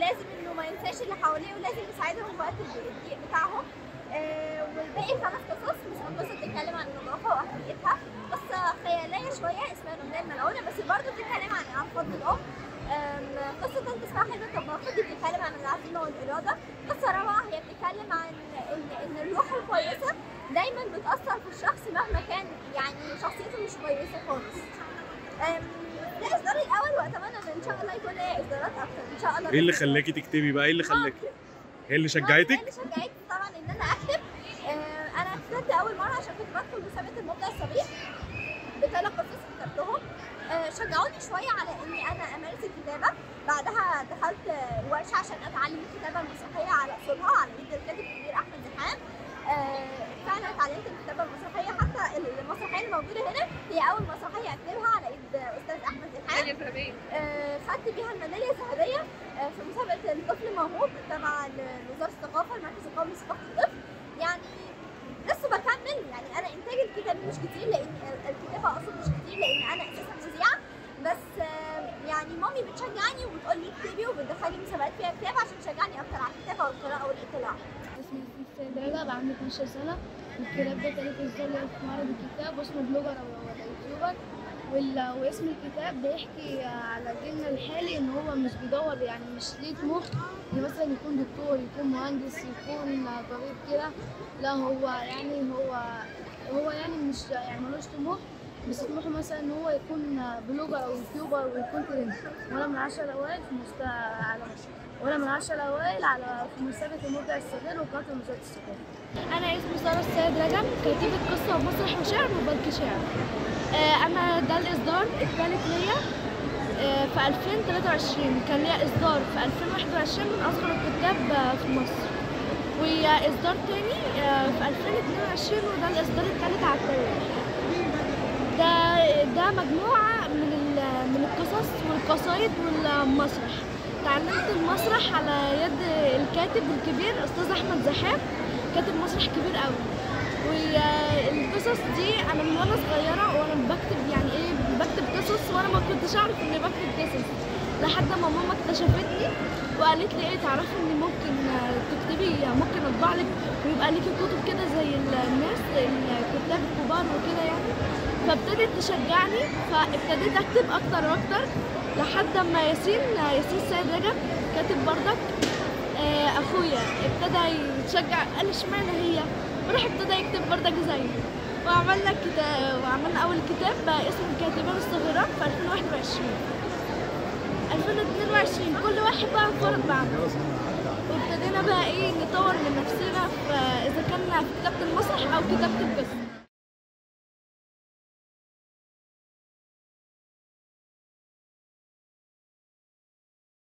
لازم انه ما ينساش اللي حواليه ولازم يساعدهم وقت الضيق بتاعهم آه، والباقي خمس قصص بس القصه بتتكلم عن النظافه واهميتها قصه خياليه شويه اسمها الامنيه الملعونه بس برضه بتتكلم عن عن فضل الام آم، قصة تالتة اسمها حلم الطباخة دي بتتكلم عن العزيمة والإرادة، قصة روعة هي بتتكلم عن إن إن الروح الكويسة دايما بتأثر في الشخص مهما كان يعني شخصيته مش كويسة خالص. آم، ده الإصدار الأول وأتمنى إن إن شاء الله يكون ليا إصدارات أكتر إن شاء الله ايه اللي بإذن الله. خلاكي تكتبي بقى ايه اللي خلاكي آه، هي اللي هي شجعتك اللي شجعتني طبعا ان انا اكتب آه، انا كتبت اول مره عشان كنت بدخل مسابقه المبدع الصغير بثلاث قصص كتبتهم آه، شجعوني شويه على اني انا امارس الكتابه بعدها دخلت آه، ورشه عشان اتعلم الكتابه المسرحيه على اصولها على ايد الكاتب الكبير احمد زحام آه، فعلا اتعلمت الكتابه المسرحيه حتى المسرحيه اللي موجوده هنا هي اول مسرحيه اكتبها على ايد استاذ احمد زحام آه، خدت بيها الميداليه الذهبيه آه، في مسابقه الطفل موهوب تبع ل- لوزاره الثقافه المركز القومي لثقافه الطفل يعني لسه بكمل يعني انا انتاج الكتاب مش كتير لان ال- الكتابه اصلا مش كتير لان انا اساسا مذيعه بس آه، يعني مامي بتشجعني وبتقول لي اكتبي وبتدخلني مسابقات فيها كتاب عشان تشجعني اكتر على الكتابه والقراءه والاطلاع اسمي السيد رجب بقى عندي 12 سنة والكتاب ده تالت إصدار ليا في معرض الكتاب واسمه بلوجر أو ولا يوتيوبر وال- واسم الكتاب بيحكي على جيلنا الحالي إن هو مش بيدور يعني مش ليه طموح إن مثلا يكون دكتور يكون مهندس يكون طبيب كده لا هو يعني هو هو يعني مش يعني ملوش طموح بس طموحه مثلا إن هو يكون بلوجر أو يوتيوبر ويكون ترند وأنا من العشرة الأوائل في مست على وانا من العشرة الاوائل على في مسابقه المبدع الصغير وقناه المسابقات الصغيره انا اسمي ساره السيد رجب كاتبه قصه ومسرح وشعر وبنك شعر آه، انا ده الاصدار الثالث ليا آه، في 2023 كان ليا اصدار في 2021 من اصغر الكتاب آه، في مصر واصدار تاني آه، في 2022 وده الاصدار الثالث على التوالي ده ده مجموعة من ال- من القصص والقصايد والمسرح تعلمت المسرح على يد الكاتب الكبير أستاذ أحمد زحام كاتب مسرح كبير قوي والقصص دي أنا من وأنا صغيرة وأنا بكتب يعني إيه بكتب قصص وأنا ما كنتش أعرف إني بكتب قصص لحد ما ماما اكتشفتني وقالت لي ايه تعرفي ان ممكن آه، تكتبي ممكن اطبع لك ويبقى ليكي كتب كده زي الناس الكتاب الكبار وكده يعني فابتدت تشجعني فابتديت اكتب اكتر واكتر لحد ما ياسين ياسين سيد رجب كاتب بردك آه، اخويا ابتدى يتشجع قال اشمعنى هي وراح ابتدى يكتب بردك زيي وعملنا كتاب وعملنا اول كتاب بقى اسمه الكاتبان الصغيرات في 2021 2022 كل واحد بقى انفرد بعمل وابتدينا بقى ايه نطور من نفسنا في اذا كنا في كتابة المسرح او كتابة القصة